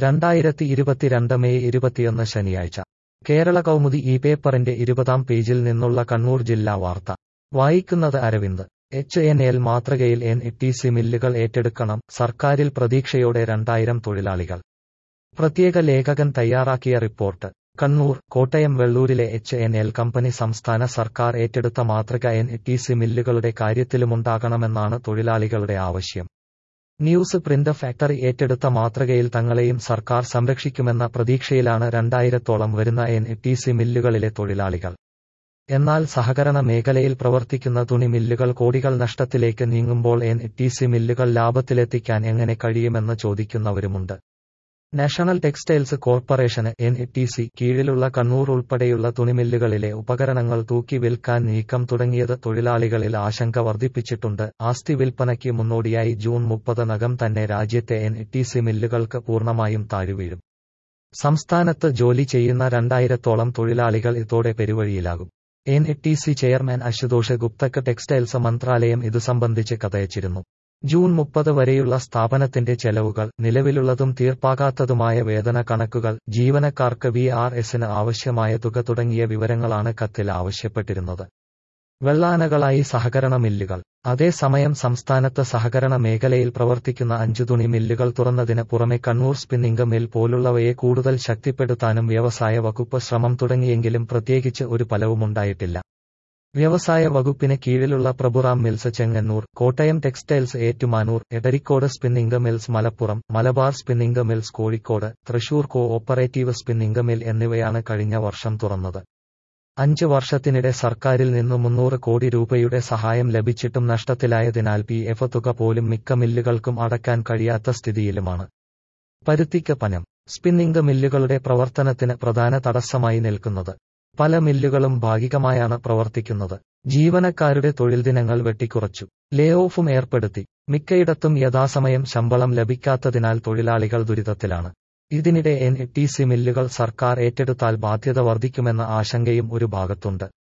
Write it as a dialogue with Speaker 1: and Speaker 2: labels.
Speaker 1: രണ്ടായിരത്തി ഇരുപത്തിരണ്ട് മെയ് ഇരുപത്തിയൊന്ന് ശനിയാഴ്ച കേരള കൗമുദി ഈ പേപ്പറിന്റെ ഇരുപതാം പേജിൽ നിന്നുള്ള കണ്ണൂർ ജില്ലാ വാർത്ത വായിക്കുന്നത് അരവിന്ദ് എച്ച് എൻ എൽ മാതൃകയിൽ എൻ ടി സി മില്ലുകൾ ഏറ്റെടുക്കണം സർക്കാരിൽ പ്രതീക്ഷയോടെ രണ്ടായിരം തൊഴിലാളികൾ പ്രത്യേക ലേഖകൻ തയ്യാറാക്കിയ റിപ്പോർട്ട് കണ്ണൂർ കോട്ടയം വെള്ളൂരിലെ എച്ച് എൻ എൽ കമ്പനി സംസ്ഥാന സർക്കാർ ഏറ്റെടുത്ത മാതൃക എൻ ടി സി മില്ലുകളുടെ കാര്യത്തിലുമുണ്ടാകണമെന്നാണ് തൊഴിലാളികളുടെ ആവശ്യം ന്യൂസ് പ്രിന്റ് ഫാക്ടറി ഏറ്റെടുത്ത മാതൃകയിൽ തങ്ങളെയും സർക്കാർ സംരക്ഷിക്കുമെന്ന പ്രതീക്ഷയിലാണ് രണ്ടായിരത്തോളം വരുന്ന എൻ ടി സി മില്ലുകളിലെ തൊഴിലാളികൾ എന്നാൽ സഹകരണ മേഖലയിൽ പ്രവർത്തിക്കുന്ന തുണി മില്ലുകൾ കോടികൾ നഷ്ടത്തിലേക്ക് നീങ്ങുമ്പോൾ എൻ ടി സി മില്ലുകൾ ലാഭത്തിലെത്തിക്കാൻ എങ്ങനെ കഴിയുമെന്ന് ചോദിക്കുന്നവരുമുണ്ട് നാഷണൽ ടെക്സ്റ്റൈൽസ് കോർപ്പറേഷന് എൻ ടി സി കീഴിലുള്ള കണ്ണൂർ ഉൾപ്പെടെയുള്ള തുണിമില്ലുകളിലെ ഉപകരണങ്ങൾ തൂക്കി വിൽക്കാൻ നീക്കം തുടങ്ങിയത് തൊഴിലാളികളിൽ ആശങ്ക വർദ്ധിപ്പിച്ചിട്ടുണ്ട് ആസ്തി വിൽപ്പനയ്ക്ക് മുന്നോടിയായി ജൂൺ മുപ്പതിനകം തന്നെ രാജ്യത്തെ എൻ ടി സി മില്ലുകൾക്ക് പൂർണ്ണമായും താഴ്വീഴും സംസ്ഥാനത്ത് ജോലി ചെയ്യുന്ന രണ്ടായിരത്തോളം തൊഴിലാളികൾ ഇതോടെ പെരുവഴിയിലാകും N T C chairman Ashutosh ഗുപ്തക്ക് ടെക്സ്റ്റൈൽസ് മന്ത്രാലയം ഇതു സംബന്ധിച്ച് കഥയച്ചിരുന്നു ജൂൺ മുപ്പത് വരെയുള്ള സ്ഥാപനത്തിന്റെ ചെലവുകൾ നിലവിലുള്ളതും തീർപ്പാകാത്തതുമായ വേതന കണക്കുകൾ ജീവനക്കാർക്ക് വി ആർ എസിന് ആവശ്യമായ തുക തുടങ്ങിയ വിവരങ്ങളാണ് കത്തിൽ ആവശ്യപ്പെട്ടിരുന്നത് വെള്ളാനകളായി സഹകരണ മില്ലുകൾ അതേസമയം സംസ്ഥാനത്ത് സഹകരണ മേഖലയിൽ പ്രവർത്തിക്കുന്ന അഞ്ചു തുണി മില്ലുകൾ തുറന്നതിന് പുറമെ കണ്ണൂർ സ്പിന്നിംഗ് മിൽ പോലുള്ളവയെ കൂടുതൽ ശക്തിപ്പെടുത്താനും വ്യവസായ വകുപ്പ് ശ്രമം തുടങ്ങിയെങ്കിലും പ്രത്യേകിച്ച് ഒരു ഫലവുമുണ്ടായിട്ടില്ല വ്യവസായ വകുപ്പിന് കീഴിലുള്ള Prabhuram mills Chengannur Kottayam textiles Ettumanoor Edarikode spinning mills Malappuram Malabar spinning mills Kozhikode Thrissur cooperative spinning mill എന്നിവയാണ് കഴിഞ്ഞ വർഷം തുറന്നത് അഞ്ച് വർഷത്തിനിടെ സർക്കാരിൽ നിന്ന് മുന്നൂറ് കോടി രൂപയുടെ സഹായം ലഭിച്ചിട്ടും നഷ്ടത്തിലായതിനാൽ പി എഫ് തുക പോലും മിക്ക മില്ലുകൾക്കും അടയ്ക്കാൻ കഴിയാത്ത സ്ഥിതിയിലുമാണ് പരുത്തിക്ക് പനം സ്പിന്നിംഗ് മില്ലുകളുടെ പ്രവർത്തനത്തിന് പ്രധാന തടസ്സമായി നിൽക്കുന്നത് പല മില്ലുകളും ഭാഗികമായാണ് പ്രവർത്തിക്കുന്നത് ജീവനക്കാരുടെ തൊഴിൽ ദിനങ്ങൾ വെട്ടിക്കുറച്ചു ലേ ഓഫും ഏർപ്പെടുത്തി മിക്കയിടത്തും യഥാസമയം ശമ്പളം ലഭിക്കാത്തതിനാൽ തൊഴിലാളികൾ ദുരിതത്തിലാണ് ഇതിനിടെ എൻ ടി സി മില്ലുകൾ സർക്കാർ ഏറ്റെടുത്താൽ ബാധ്യത വർദ്ധിക്കുമെന്ന ആശങ്കയും ഒരു ഭാഗത്തുണ്ട്